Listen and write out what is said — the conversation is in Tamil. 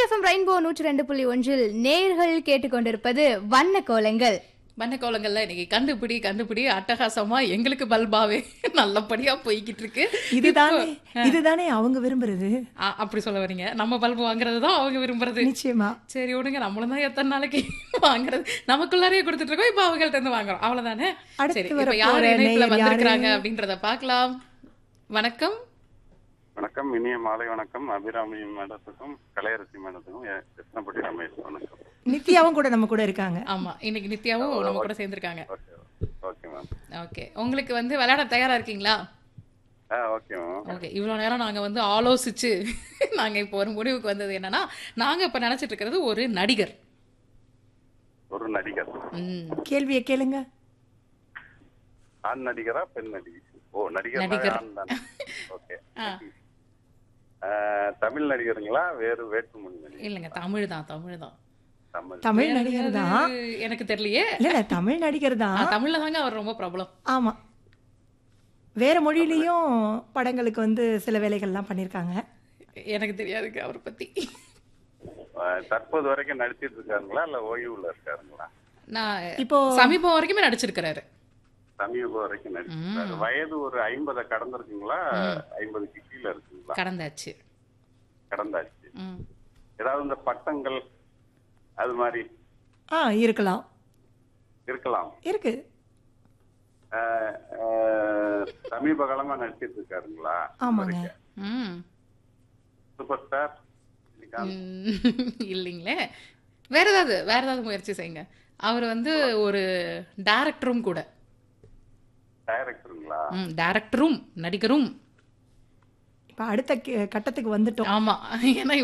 எஃப்எம் ரெயின்போ நூற்றி ரெண்டு புள்ளி ஒன்றில் நேர்கள் கேட்டுக்கொண்டிருப்பது வண்ண கோலங்கள் வண்ணக்கோலங்கள்ல இன்னைக்கு கண்டுபிடி கண்டுபிடி அட்டகாசமா எங்களுக்கு பல்பாவே நல்லபடியா போய்கிட்டு இருக்கு இதுதானே இதுதானே அவங்க விரும்புறது ஆ, அப்படி சொல்ல வரீங்க நம்ம பல்பு வாங்குறது தான் அவங்க விரும்புறது நிச்சயமா சரி விடுங்க நம்மளும் தான் எத்தனை நாளைக்கு வாங்குறது நமக்குள்ளாரையே கொடுத்துட்டு இருக்கோம் இப்ப அவங்கள்ட்ட இருந்து வாங்குறோம் அவ்வளவுதானே அடுத்து சரி இப்ப வரப்போற யார் இணைப்புல நேயர் வந்திருக்கிறாங்க யாரு? அப்படின்றத பார்க்கலாம் வணக்கம் வணக்கம் இனிய மாலை வணக்கம் அபிராமி மேடத்துக்கும் கலையரசி மேடத்துக்கும் எ- கிருஷ்ணபட்டி ரமேஷ் வணக்கம் நித்யாவும் கூட நம்ம கூட இருக்காங்க ஆமா இன்னைக்கு நித்யாவும் நம்ம கூட சேர்ந்திருக்காங்க ஓகே ஓகே மேம் ஓகே உங்களுக்கு வந்து விளையாட தயாரா இருக்கீங்களா ஆ ஓகே மேம் ஓகே இவ்வளோ நேரம் நாங்கள் வந்து ஆலோசிச்சு நாங்கள் இப்போ ஒரு முடிவுக்கு வந்தது என்னன்னா நாங்கள் இப்போ நினச்சிட்டு இருக்கிறது ஒரு நடிகர் ஒரு நடிகர் ம் கேள்வியை கேளுங்க ஆண் நடிகரா பெண் நடிகை ஓ நடிகர் நடிகர். ஆண் தானே ஓகே ஆ ஆ, தமிழ் நடிகருங்களா வேறு வேற்றுமொழி நடிகர் இல்லைங்க தமிழ் தான் தமிழ் தான் தமிழ் தமிழ் நடிகர் தான் அது எனக்கு தெரியலையே இல்ல இல்ல தமிழ் நடிகர் தான் தமிழில் தாங்க அவர் ரொம்ப பிரபலம் ஆமா வேற மொழியிலயும் படங்களுக்கு வந்து சில வேலைகள்லாம் பண்ணிருக்காங்க எனக்கு தெரியாதுங்க அவரை பற்றி ஆ, தற்போது வரைக்கும் நடிச்சிட்டு இருக்காருங்களா இல்ல ஓய்வுல இருக்காருங்களா நான் இப்போ சமீபம் வரைக்குமே நடிச்சிருக்கிறாரு சமீபம் வரைக்கும் நடிச்சிருக்காரு வயது ஒரு ஐம்பதை கடந்திருக்குங்களா ஐம்பதுக்கு கீழே இருக்குங்களா கடந்தாச்சு கடந்தாச்சு ம் ஏதாவது இந்த பட்டங்கள் அது மாதிரி ஆ இருக்கலாம் இருக்கலாம் இருக்கு ஆஹ் ஆஹ் சமீப காலமா நடிச்சிட்டு இருக்காருங்களா ஆமாங்க ம் சூப்பர் ஸ்டார் ம், இல்லைங்களே வேற ஏதாவது வேற ஏதாவது முயற்சி செய்யுங்க அவர் வந்து ஒரு டைரக்டரும் கூட டைரக்டருங்களா ம் டைரக்டரும் நடிகரும் இப்ப அடுத்த கே- கட்டத்துக்கு வந்துட்டோம் ஆமா ஏன்னா